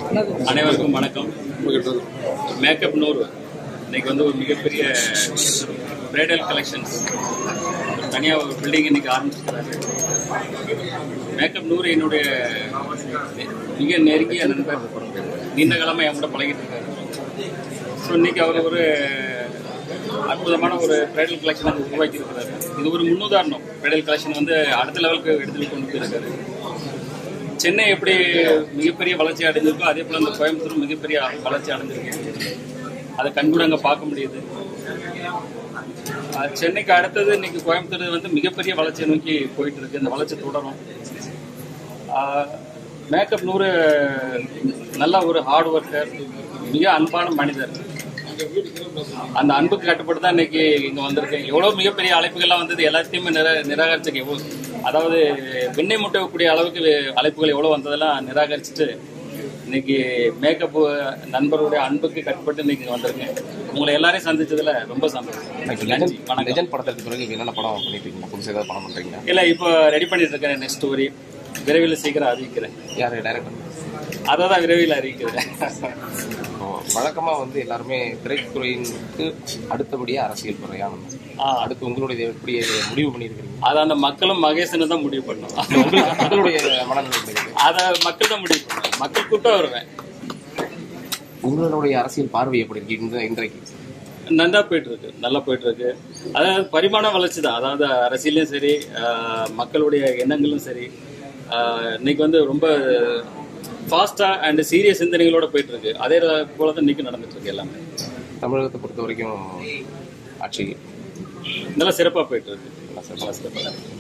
அனைவருக்கும் வணக்கம் மேக்கப் நூறு இன்னைக்கு வந்து ஒரு மிகப்பெரிய பிரைடல் கலெக்ஷன்ஸ் தனியாக ஒரு பில்டிங் இன்னைக்கு ஆரம்பிச்சிருக்கிறாரு மேக்கப் நூறு என்னுடைய மிக நெருங்கிய நண்பர் நீண்ட காலமாக என் கூட பழகிட்டு இருக்காரு ஸோ இன்னைக்கு அவர் ஒரு அற்புதமான ஒரு பிரைடல் கலெக்ஷன் வந்து உருவாக்கி இருக்கிறாரு இது ஒரு முன்னுதாரணம் பிரைடல் கலெக்ஷன் வந்து அடுத்த லெவலுக்கு எடுத்துட்டு கொண்டு போயிருக்காரு சென்னை எப்படி மிகப்பெரிய வளர்ச்சி அடைஞ்சிருக்கோ அதே போல இந்த கோயம்புத்தூர் மிகப்பெரிய வளர்ச்சி அடைஞ்சிருக்கு அதை கண்கூட அங்கே பார்க்க முடியுது அஹ் சென்னைக்கு அடுத்தது இன்னைக்கு கோயம்புத்தூர் வந்து மிகப்பெரிய வளர்ச்சியை நோக்கி போயிட்டு இருக்கு இந்த வளர்ச்சி தொடரும் மேக்கப் நூறு நல்ல ஒரு ஹார்ட் ஒர்க்கர் மிக அன்பான மனிதர் அந்த அன்புக்கு கட்டுப்பட்டு தான் இன்னைக்கு இங்க வந்திருக்கேன் எவ்வளவு மிகப்பெரிய அழைப்புகள்லாம் வந்தது எல்லாத்தையுமே நிரா நிராகரிச்சுக்க எவ்வளவு அதாவது வெண்ணை முட்டக்கூடிய அளவுக்கு வே- அழைப்புகள் எவ்வளவு வந்ததெல்லாம் நிராகரிச்சுட்டு இன்னைக்கு மேக்கப் நண்பருடைய அன்புக்கு கட்டுப்பட்டு இன்னைக்கு இங்க வந்திருக்கேன் உங்களை எல்லாரையும் சந்திச்சதுல ரொம்ப சந்தோஷம் நன்றி வணக்கம் லெஜண்ட் படத்திற்கு பிறகு இப்ப என்னென்ன படம் பண்ணிட்டு இருக்கீங்க புதுசா ஏதாவது படம் பண்றீங்களா இல்ல இப்போ ரெடி பண்ணிட்டு இருக்கேன் நெக்ஸ்ட் ஸ்டோரி விரைவில் சீக்கிரம் அறிவிக்கிறேன் யாரு டைரக்டர் அதை தான் விரைவில் அறிவிக்கிறேன் வழக்கமா வந்து எல்லாருமே திரைத்துறையினுக்கு அடுத்தபடியா அரசியல் பிரயாணம் ஆ. அடுத்து உங்களுடைய எப்படி முடிவு பண்ணியிருக்கிறீங்க அதை அந்த மக்களும் மகேசனும் தான் முடிவு பண்ணும் உங்களுக்கு உங்களுடைய மனநிலை எப்படி இருக்கு? அதை மக்கள் தான் முடிவு பண்ணும் மக்கள் கூட்டம் வருவேன் உங்களுடைய அரசியல் பார்வை எப்படி இருக்கு இந்த இன்றைக்கு நல்லா போயிட்டு இருக்கு நல்லா போயிட்டு இருக்கு அதாவது பரிமாண வளர்ச்சி தான் அதாவது அரசியலும் சரி ஆஹ், மக்களுடைய எண்ணங்களும் சரி ஆஹ், இன்னைக்கு வந்து ரொம்ப ஃபாஸ்டா அண்ட் சீரியஸ் சிந்தனைகளோட போயிட்டு இருக்கு அதே போல தான் இன்னைக்கு நடந்துட்டு இருக்கு எல்லாமே தமிழகத்தை பொறுத்த வரைக்கும் ஆட்சி நல்லா சிறப்பா போயிட்டு இருக்கு நல்லா சிறப்பா நல்லா சிறப்பா இருக்கு.